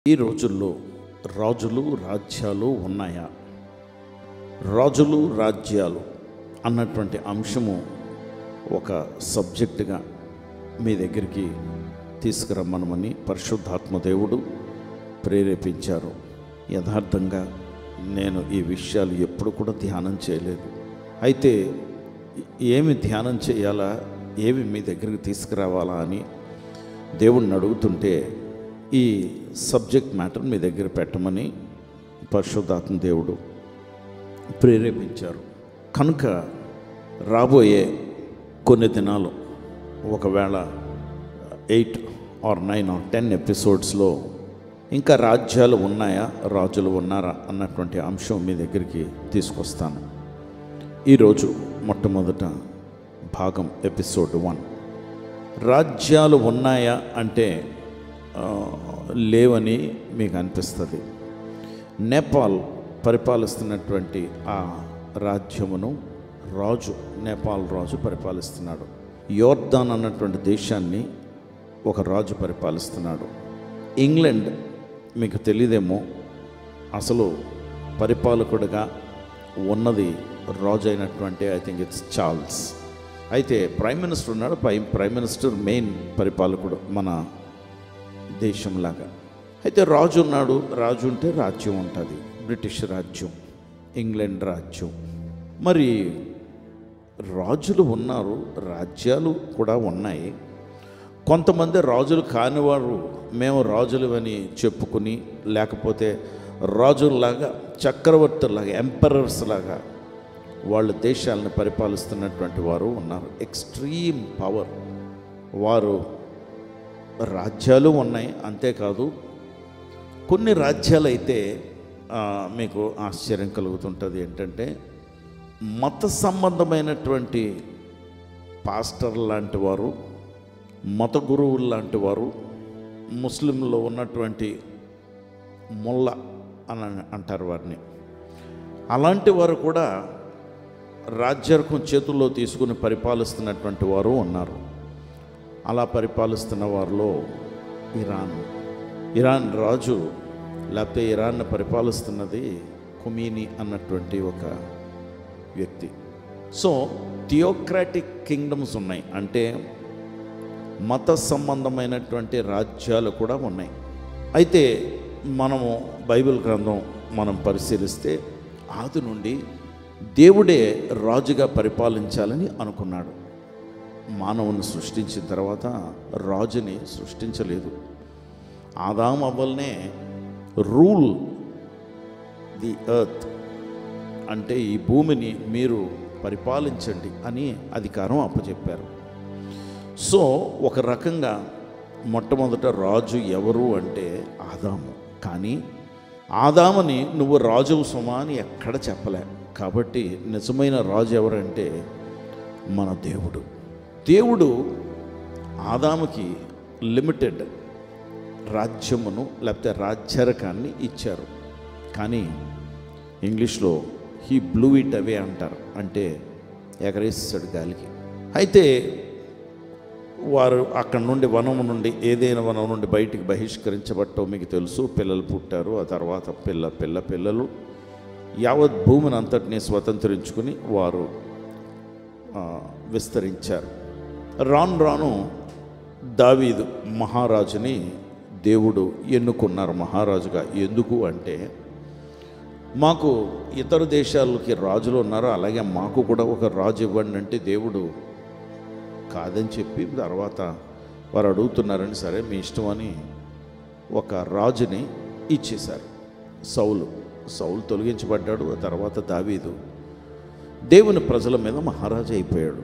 ఈ రోజుల్లో రాజులు రాజ్యాలు ఉన్నాయా రాజులు రాజ్యాలు అన్నటువంటి అంశము ఒక సబ్జెక్టుగా మీ దగ్గరికి తీసుకురమ్మనమని పరిశుద్ధాత్మ దేవుడు ప్రేరేపించారు యథార్థంగా నేను ఈ విషయాలు ఎప్పుడు కూడా ధ్యానం చేయలేదు అయితే ఏమి ధ్యానం చేయాలా ఏమి మీ దగ్గరికి తీసుకురావాలా అని దేవుణ్ణి అడుగుతుంటే ఈ సబ్జెక్ట్ మ్యాటర్ మీ దగ్గర పెట్టమని పరిశుద్ధాత్మ దేవుడు ప్రేరేపించారు కనుక రాబోయే కొన్ని దినాలు ఒకవేళ eight or nine or ten ఎపిసోడ్స్లో ఇంకా రాజ్యాలు ఉన్నాయా రాజులు ఉన్నారా అన్నటువంటి అంశం మీ దగ్గరికి తీసుకొస్తాను ఈరోజు మొట్టమొదట భాగం ఎపిసోడ్ వన్ రాజ్యాలు ఉన్నాయా అంటే ఆ, లేవని మీకు అనిపిస్తుంది నేపాల్ పరిపాలిస్తున్నటువంటి ఆ రాజ్యమును రాజు నేపాల్ రాజు పరిపాలిస్తున్నాడు యోర్దాన్ అన్నటువంటి దేశాన్ని ఒక రాజు పరిపాలిస్తున్నాడు ఇంగ్లాండ్ మీకు తెలియదేమో అసలు పరిపాలకుడిగా ఉన్నది రాజు అయినటువంటి ఐ థింక్ ఇట్స్ చార్ల్స్ అయితే ప్రైమ్ మినిస్టర్ ఉన్నాడు పై ప్రైమ్ మినిస్టర్ మెయిన్ పరిపాలకుడు మన దేశంలాగా అయితే రాజు ఉన్నాడు రాజు ఉంటే రాజ్యం ఉంటుంది బ్రిటిష్ రాజ్యం ఇంగ్లాండ్ రాజ్యం మరి రాజులు ఉన్నారు రాజ్యాలు కూడా ఉన్నాయి కొంతమంది రాజులు కానివారు మేము రాజులు అని చెప్పుకుని లేకపోతే రాజుల్లాగా చక్రవర్తులాగా ఎంపరర్స్ లాగా వాళ్ళ దేశాలను పరిపాలిస్తున్నటువంటి వారు ఉన్నారు ఎక్స్ట్రీమ్ పవర్ వారు రాజ్యాలు ఉన్నాయి అంతేకాదు కొన్ని రాజ్యాలు అయితే ఆ, మీకు ఆశ్చర్యం కలుగుతుంటుంది ఏంటంటే మత సంబంధమైనటువంటి పాస్టర్ లాంటి వారు మత గురువులు లాంటి వారు ముస్లింలో ఉన్నటువంటి ముల్ల అని అంటారు వారిని అలాంటి వారు కూడా రాజ్యార్కం చేతుల్లో తీసుకుని పరిపాలిస్తున్నటువంటి వారు ఉన్నారు అలా పరిపాలిస్తున్న వారిలో ఇరాన్ ఇరాన్ రాజు లేకపోతే ఇరాన్ని పరిపాలిస్తున్నది కుమీని అన్నటువంటి ఒక వ్యక్తి సో థియోక్రాటిక్ కింగ్డమ్స్ ఉన్నాయి అంటే మత సంబంధమైనటువంటి రాజ్యాలు కూడా ఉన్నాయి అయితే మనము బైబిల్ గ్రంథం మనం పరిశీలిస్తే ఆది నుండి దేవుడే రాజుగా పరిపాలించాలని అనుకున్నాడు మానవుని సృష్టించిన తర్వాత రాజుని సృష్టించలేదు ఆదాం అవ్వలనే రూల్ ది ఎర్త్ అంటే ఈ భూమిని మీరు పరిపాలించండి అని అధికారం అప్పచెప్పారు సో ఒక రకంగా మొట్టమొదట రాజు ఎవరు అంటే ఆదాము కానీ ఆదాముని నువ్వు రాజువు సుమా అని ఎక్కడ చెప్పలే కాబట్టి నిజమైన రాజు ఎవరంటే మన దేవుడు దేవుడు ఆదాముకి లిమిటెడ్ రాజ్యమును లేకపోతే రాజ్యరకాన్ని ఇచ్చారు కానీ ఇంగ్లీష్లో హీ బ్లూ ఇట్ అవే అంటారు అంటే ఎగరేసాడు గాలికి అయితే వారు అక్కడ నుండి వనం నుండి ఏదైనా వనం నుండి బయటికి బహిష్కరించబట్టో మీకు తెలుసు పిల్లలు పుట్టారు ఆ తర్వాత పిల్ల పిల్ల పిల్లలు యావత్ భూమిని అంతటినీ స్వతంత్రించుకుని వారు ఆ, విస్తరించారు రాను రాను దావీదు మహారాజుని దేవుడు ఎన్నుకున్నారు మహారాజుగా ఎందుకు అంటే మాకు ఇతర దేశాలకి రాజులు ఉన్నారు అలాగే మాకు కూడా ఒక రాజు ఇవ్వండి అంటే దేవుడు కాదని చెప్పి తర్వాత వారు అడుగుతున్నారని సరే మీ ఇష్టం అని ఒక రాజుని ఇచ్చేశారు సౌలు సౌలు తొలగించబడ్డాడు ఆ తర్వాత దావీదు దేవుని ప్రజల మీద మహారాజు అయిపోయాడు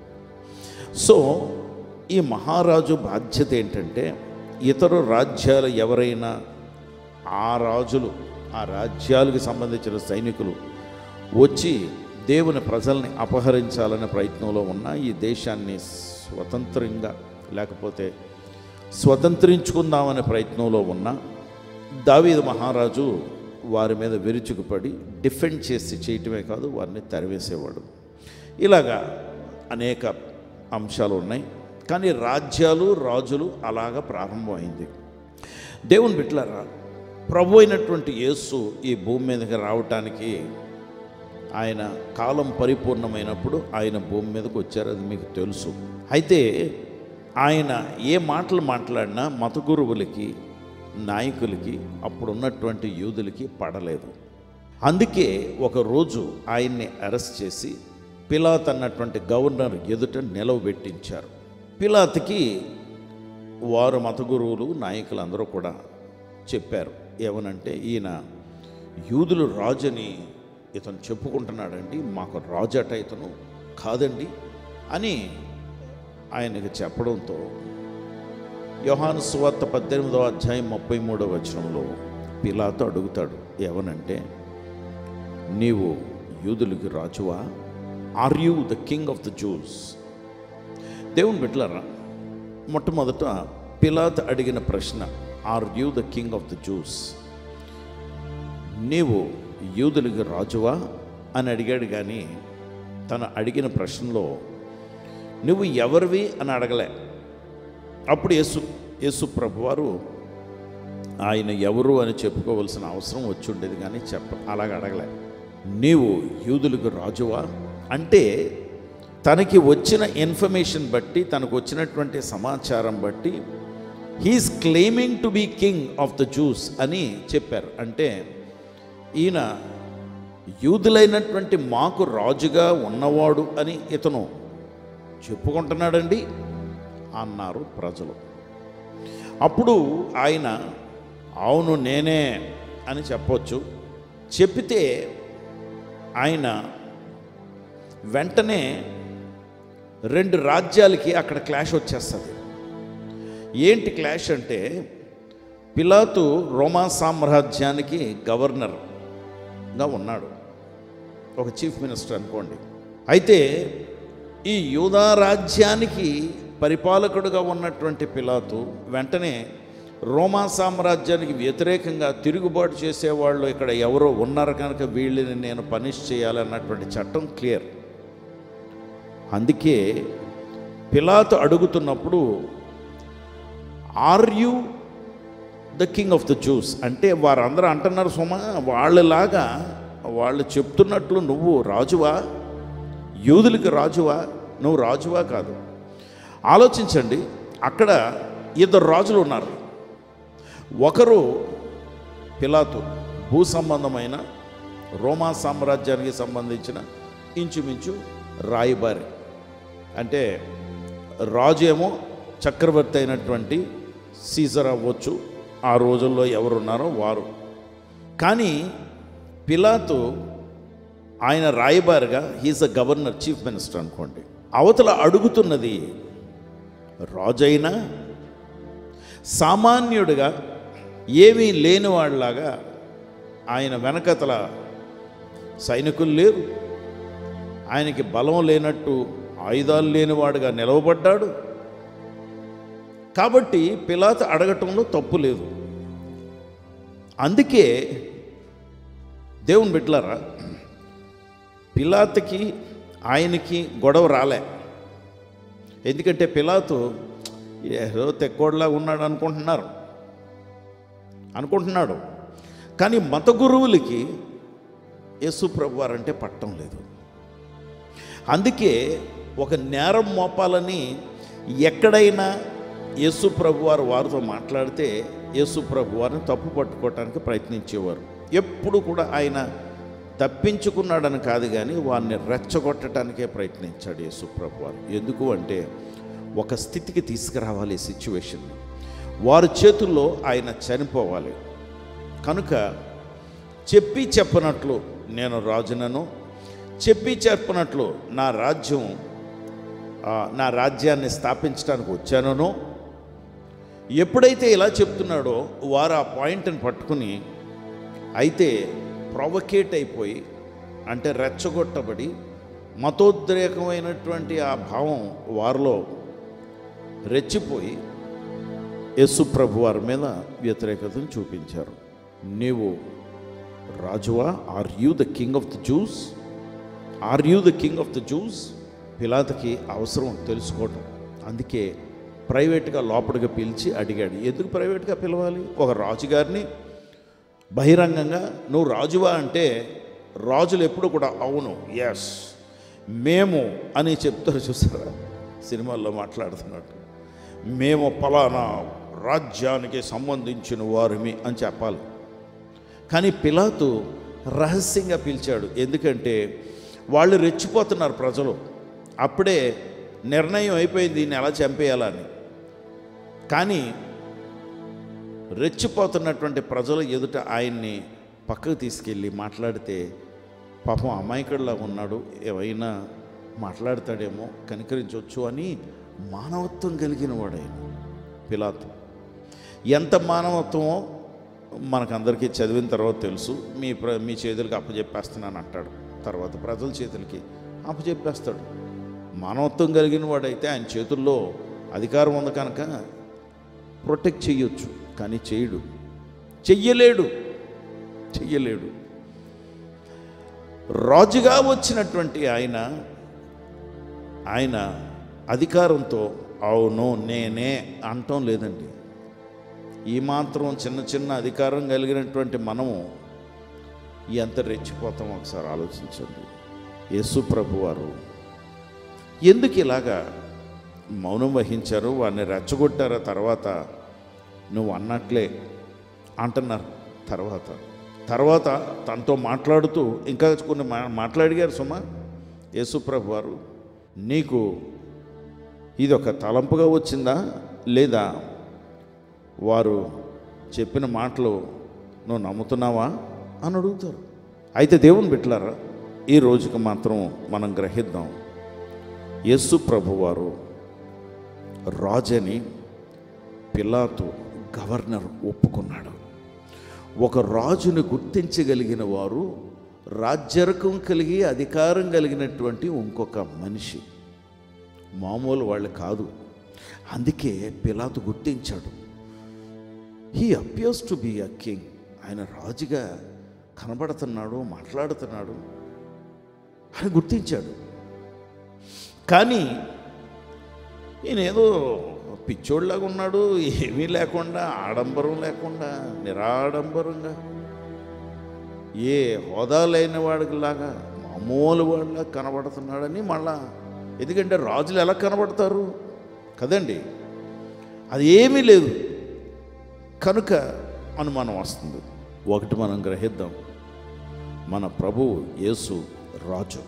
సో ఈ మహారాజు బాధ్యత ఏంటంటే ఇతర రాజ్యాలు ఎవరైనా ఆ రాజులు ఆ రాజ్యాలకు సంబంధించిన సైనికులు వచ్చి దేవుని ప్రజల్ని అపహరించాలనే ప్రయత్నంలో ఉన్న ఈ దేశాన్ని స్వతంత్రంగా లేకపోతే స్వతంత్రించుకుందామనే ప్రయత్నంలో ఉన్న దావీదు మహారాజు వారి మీద విరుచుకుపడి డిఫెండ్ చేసి చేయటమే కాదు వారిని తరివేసేవాడు ఇలాగా అనేక అంశాలు ఉన్నాయి కానీ రాజ్యాలు రాజులు అలాగా ప్రారంభమైంది దేవుని బిట్లారా ప్రభు అయినటువంటి యేసు ఈ భూమి మీదకి రావటానికి ఆయన కాలం పరిపూర్ణమైనప్పుడు ఆయన భూమి మీదకి వచ్చారు అది మీకు తెలుసు అయితే ఆయన ఏ మాటలు మాట్లాడినా మత గురువులకి నాయకులకి అప్పుడున్నటువంటి యూదులకి పడలేదు అందుకే ఒకరోజు ఆయన్ని అరెస్ట్ చేసి పిలాత్ అన్నటువంటి గవర్నర్ ఎదుట నిలవబెట్టించారు పిలాత్కి వారు మత గురువులు నాయకులందరూ కూడా చెప్పారు ఏమనంటే ఈయన యూదులు రాజని ఇతను చెప్పుకుంటున్నాడండి మాకు రాజు అట ఇతను కాదండి అని ఆయనకి చెప్పడంతో యోహాను సువార్త పద్దెనిమిదవ అధ్యాయం ముప్పై మూడవ వచనంలో పిలాతో అడుగుతాడు ఏమనంటే నీవు యూదులకి రాజువా are you the king of the Jews దేవుని బిడ్డలారా మొట్టమొదట పిలాత్ అడిగిన ప్రశ్న are you the king of the Jews నీవు యూదులకి రాజువా అని అడిగాడు కానీ తను అడిగిన ప్రశ్నలో నువ్వు ఎవరివి అని అడగలే అప్పుడు యేసు యేసు ప్రభువారు ఆయన ఎవరు అని చెప్పుకోవలసిన అవసరం వచ్చి ఉండేది కానీ చెప్ప అలాగ అడగలే నీవు యూదులకు రాజువా అంటే తనకి వచ్చిన ఇన్ఫర్మేషన్ బట్టి తనకు వచ్చినటువంటి సమాచారం బట్టి he is claiming to be king of the Jews అని చెప్పారు అంటే ఈయన యూదులైనటువంటి మాకు రాజుగా ఉన్నవాడు అని ఇతను చెప్పుకుంటున్నాడండి అన్నారు ప్రజలు అప్పుడు ఆయన అవును నేనే అని చెప్పొచ్చు చెప్పితే ఆయన వెంటనే రెండు రాజ్యాలకి అక్కడ క్లాష్ వచ్చేస్తుంది ఏంటి క్లాష్ అంటే పిలాతు రోమా సామ్రాజ్యానికి గవర్నర్గా ఉన్నాడు ఒక చీఫ్ మినిస్టర్ అనుకోండి అయితే ఈ యూదా రాజ్యానికి పరిపాలకుడుగా ఉన్నటువంటి పిలాతు వెంటనే రోమా సామ్రాజ్యానికి వ్యతిరేకంగా తిరుగుబాటు చేసేవాళ్ళు ఇక్కడ ఎవరో ఉన్నారు కనుక వీళ్ళని నేను పనిష్ చేయాలన్నటువంటి చట్టం క్లియర్ అందుకే పిలాతు అడుగుతున్నప్పుడు are you the king of the Jews అంటే వారందరూ అంటున్నారు సుమా వాళ్ళలాగా వాళ్ళు చెప్తున్నట్లు నువ్వు రాజువా యూదులకి రాజువా నువ్వు రాజువా కాదు ఆలోచించండి అక్కడ ఇద్దరు రాజులు ఉన్నారు ఒకరు పిలాతు భూ సంబంధమైన రోమా సామ్రాజ్యానికి సంబంధించిన ఇంచుమించు రాయబారి అంటే రాజు ఏమో చక్రవర్తి అయినటువంటి సీజర్ అవ్వచ్చు ఆ రోజుల్లో ఎవరున్నారో వారు కానీ పిలాతు ఆయన రాయబారిగా he's a governor chief minister అనుకోండి అవతల అడుగుతున్నది రాజైనా సామాన్యుడిగా ఏమీ లేనివాడిలాగా ఆయన వెనకతల సైనికులు లేరు ఆయనకి బలం లేనట్టు ఆయుధాలు లేనివాడుగా నిలవబడ్డాడు కాబట్టి పిలాత అడగటంలో తప్పు లేదు అందుకే దేవుని బిడ్డలారా పిలాతుకి ఆయనకి గొడవ రాలే ఎందుకంటే పిలాతు ఏదో తెక్కోడ్లా ఉన్నాడు అనుకుంటున్నారు అనుకుంటున్నాడు కానీ మత గురువులకి యేసు ప్రభు వారంటే పట్టం లేదు అందుకే ఒక నేరం మోపాలని ఎక్కడైనా యేసు ప్రభు వారు వారితో మాట్లాడితే యేసు ప్రభు వారిని తప్పు పట్టుకోవటానికి ప్రయత్నించేవారు ఎప్పుడు కూడా ఆయన తప్పించుకున్నాడని కాదు కానీ వారిని రెచ్చగొట్టడానికే ప్రయత్నించాడు యేసు ప్రభు వారు ఎందుకు అంటే ఒక స్థితికి తీసుకురావాలి ఈ సిచ్యువేషన్ని వారి చేతుల్లో ఆయన చనిపోవాలి కనుక చెప్పి చెప్పనట్లు నేను రాజునను చెప్పి చెప్పనట్లు నా రాజ్యం ఆ, నా రాజ్యాన్ని స్థాపించడానికి వచ్చానో ఎప్పుడైతే ఇలా చెప్తున్నాడో వారు ఆ పాయింట్ని పట్టుకుని అయితే ప్రొవకేట్ అయిపోయి అంటే రెచ్చగొట్టబడి మతోద్రేకమైనటువంటి ఆ భావం వారిలో రెచ్చిపోయి యేసు ప్రభు వారి మీద వ్యతిరేకతను చూపించారు నీవు రాజువా are you the king of the Jews are you the king of the Jews పిలాతకి అవసరం తెలుసుకోవటం అందుకే ప్రైవేట్గా లోపలికి పిలిచి అడిగాడు ఎందుకు ప్రైవేట్గా పిలవాలి ఒక రాజుగారిని బహిరంగంగా నువ్వు రాజువా అంటే రాజులు ఎప్పుడు కూడా అవును ఎస్ మేము అని చెప్తారు చూసారా సినిమాల్లో మాట్లాడుతున్నట్టు మేము పలానా రాజ్యానికి సంబంధించిన వారిమి అని చెప్పాలి కానీ పిలాతు రహస్యంగా పిలిచాడు ఎందుకంటే వాళ్ళు రెచ్చిపోతున్నారు ప్రజలు అప్పుడే నిర్ణయం అయిపోయింది దీన్ని ఎలా చంపేయాలని కానీ రెచ్చిపోతున్నటువంటి ప్రజల ఎదుట ఆయన్ని పక్కకు తీసుకెళ్ళి మాట్లాడితే పాపం అమాయకుడిలా ఉన్నాడు ఏమైనా మాట్లాడతాడేమో కనికరించవచ్చు అని మానవత్వం కలిగిన వాడు ఆయన పిలాతు ఎంత మానవత్వమో మనకందరికీ చదివిన తర్వాత తెలుసు మీ ప్ర మీ చేతులకి అప్పచెప్పేస్తున్నాను అంటాడు తర్వాత ప్రజల చేతులకి అప్పచెప్పేస్తాడు మానవత్వం కలిగిన వాడైతే ఆయన చేతుల్లో అధికారం ఉంది కనుక ప్రొటెక్ట్ చేయొచ్చు కానీ చేయడు చెయ్యలేడు చెయ్యలేడు రాజుగా వచ్చినటువంటి ఆయన ఆయన అధికారంతో అవును నేనే అంటం లేదండి ఈ మాత్రం చిన్న చిన్న అధికారం కలిగినటువంటి మనము ఎంత రెచ్చిపోతాం ఒకసారి ఆలోచించండి యేసు ప్రభు వారు ఎందుకు ఇలాగా మౌనం వహించారు వారిని రెచ్చగొట్టారా తర్వాత నువ్వు అన్నట్లే అంటున్నారు తర్వాత తర్వాత తనతో మాట్లాడుతూ ఇంకా కొన్ని మా మాట్లాడిగారు సుమా యేసుప్రభు వారు నీకు ఇది ఒక తలంపుగా వచ్చిందా లేదా వారు చెప్పిన మాటలు నువ్వు నమ్ముతున్నావా అని అడుగుతారు అయితే దేవుని బిడ్డలారా ఈ రోజుకి మాత్రం మనం గ్రహిద్దాం యేసు ప్రభువారు రాజని పిలాతు గవర్నర్ ఒప్పుకున్నాడు ఒక రాజుని గుర్తించగలిగిన వారు రాజ్యరకం కలిగి అధికారం కలిగినటువంటి ఇంకొక మనిషి మామూలు వాళ్ళు కాదు అందుకే పిలాతు గుర్తించాడు he appears to be a king ఆయన రాజుగా కనబడుతున్నాడు మాట్లాడుతున్నాడు అని గుర్తించాడు కానీ ఈయన ఏదో పిచ్చోళ్ళలాగా ఉన్నాడు ఏమీ లేకుండా ఆడంబరం లేకుండా నిరాడంబరంగా ఏ హోదా లేని వాడిలాగా మామూలు వాళ్ళ కనబడుతున్నాడని మళ్ళా ఎందుకంటే రాజులు ఎలా కనబడతారు కదండి అది ఏమీ లేదు కనుక అనుమానం వస్తుంది ఒకటి మనం గ్రహిద్దాం మన ప్రభువు యేసు రాజు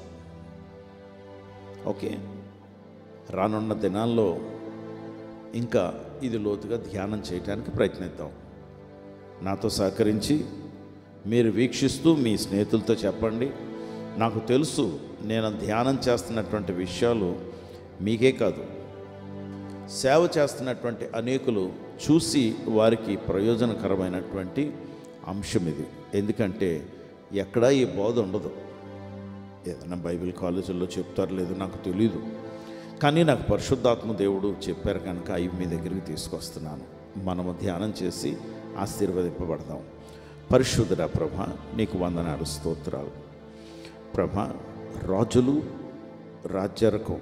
ఓకే రానున్న దినాల్లో ఇంకా ఇది లోతుగా ధ్యానం చేయడానికి ప్రయత్నిద్దాం నాతో సహకరించి మీరు వీక్షిస్తూ మీ స్నేహితులతో చెప్పండి నాకు తెలుసు నేను ధ్యానం చేస్తున్నటువంటి విషయాలు మీకే కాదు సేవ చేస్తున్నటువంటి అనేకులు చూసి వారికి ప్రయోజనకరమైనటువంటి అంశం ఇది ఎందుకంటే ఎక్కడా ఈ బోధ ఉండదు ఏదైనా బైబిల్ కాలేజీల్లో చెప్తారు లేదు నాకు తెలీదు కానీ నాకు పరిశుద్ధాత్మ దేవుడు చెప్పారు కనుక అవి మీ దగ్గరికి తీసుకొస్తున్నాను మనము ధ్యానం చేసి ఆశీర్వదింపబడదాం పరిశుద్ధుడ ప్రభ నీకు వందనాలు స్తోత్రాలు ప్రభ రాజులు రాజ్యరకం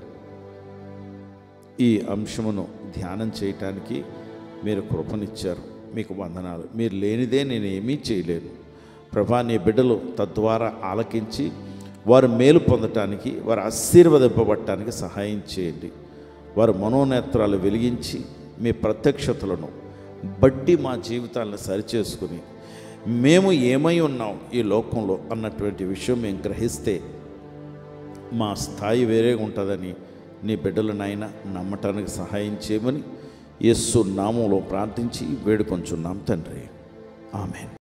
ఈ అంశమును ధ్యానం చేయటానికి మీరు కృపనిచ్చారు మీకు వందనాలు మీరు లేనిదే నేను ఏమీ చేయలేను ప్రభా నీ బిడ్డలు తద్వారా ఆలకించి వారు మేలు పొందటానికి వారు ఆశీర్వదింపబడటానికి సహాయం చేయండి వారు మనోనేత్రాలు వెలిగించి మీ ప్రత్యక్షతలను బట్టి మా జీవితాలను సరిచేసుకుని మేము ఏమై ఉన్నాం ఈ లోకంలో అన్నటువంటి విషయం మేము గ్రహిస్తే మా స్థాయి వేరే ఉంటుందని నీ బిడ్డలు నాయన నమ్మటానికి సహాయం చేయమని యేసు నామంలో ప్రార్థించి వేడుకొంచున్నాం తండ్రి ఆమెన్